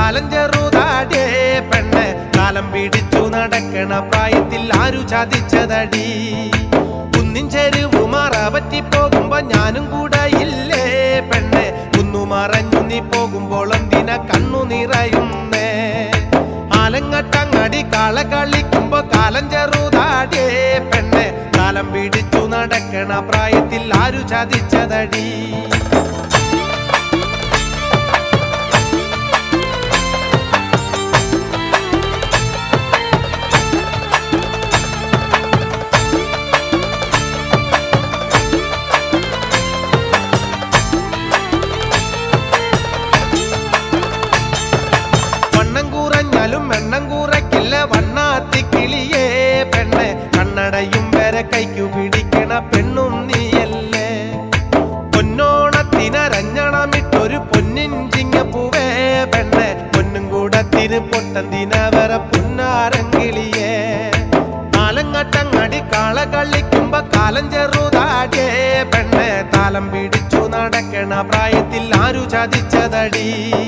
കാലം ചെറുതാടേ പെണ്ണ് കാലം പിടിച്ചു നടക്കണ പ്രായത്തിൽ ആരു ചതിച്ചതടി കുന്നിൻ ചെരുവ് മറപറ്റി പോകുമ്പോ ഞാനും കൂടെ ഇല്ലേ പെണ്ണ് കുന്നു മറഞ്ഞു നീ പോകുമ്പോൾ എന്തിന കണ്ണു നിറയുന്നേ ആലങ്ങട്ടങ്ങടി കാള കളിക്കുമ്പോ കാലം ചെറുതാടേ പെണ്ണ് കാലം പിടിച്ചു നടക്കണ പ്രായത്തിൽ ആരു ചതിച്ചതടി വണ്ണം കുറഞ്ഞാലും എണ്ണം കുറയ്ക്കില്ല വണ്ണാത്തി കിളിയേ പെണ്ണ് കണ്ണടയും വരെ കൈക്കു പിടിക്കണ പെണ്ണും നീയല്ലേ പൊന്നോണത്തിനരഞ്ഞണമിട്ടൊരു പൊന്നിൻ ചിങ്ങപ്പൂവേ പെണ്ണ് പൊന്നും കൂടത്തിന് പൊട്ടന്തിന വരെ പൊന്നാരങ്കിളിയേ കാലങ്ങട്ടങ്ങടി കാള കളിക്കുമ്പോ കാലം ചെറുതാടേ പെണ്ണ് താലം പിടിച്ചു നടക്കണ പ്രായത്തിൽ ആരു ചതിച്ചതടി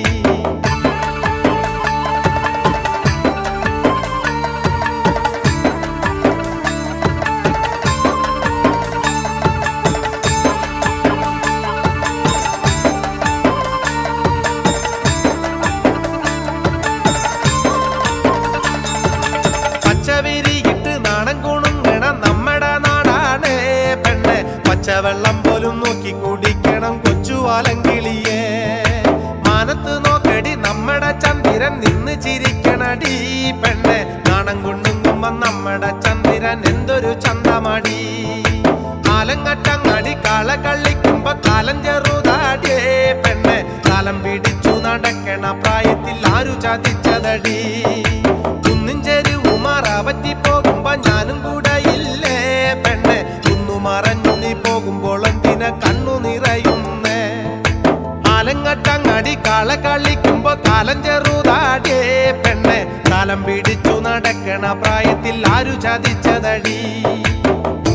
പച്ചവിരിയിട്ട് നാണം കുണുങ്ങണം നമ്മടെ നാടാണ് പെണ്ണ് പച്ചവെള്ളം പോലും നോക്കി കുടിക്കണം കൊച്ചു ആലങ്കിളിയേ മാനത്ത് നോക്കടി നമ്മടെ ചന്ദ്രൻ നിന്ന് ചിരിക്കണടി പെണ്ണ് നാണം കുണുങ്ങുമ്പോ നമ്മടെ ചന്ദ്രൻ എന്തൊരു ചന്തമടി കാലങ്ങട്ടങ്ങടി കാള കളിക്കുമ്പോ കാലം ചെറുതാടിയേ പെണ്ണ് കാലം പിടിച്ചു നടക്കണ പ്രായത്തിൽ ആരു ചതിച്ചതടി കുന്നിൻ ചെരുവ് മറപറ്റി പോകുമ്പോ ഞാനും കൂടെ ഇല്ലേ പെണ്ണ് കുന്നു മറഞ്ഞു നീ പോകുമ്പോൾ എന്തിന കണ്ണു നിറയുന്നേ ആലങ്ങട്ടങ്ങടി കാള കളിക്കുമ്പോ കാലം ചെറുതാടേ പെണ്ണ് കാലം പിടിച്ചു നടക്കണ പ്രായത്തിൽ ആരു ചതിച്ചതടി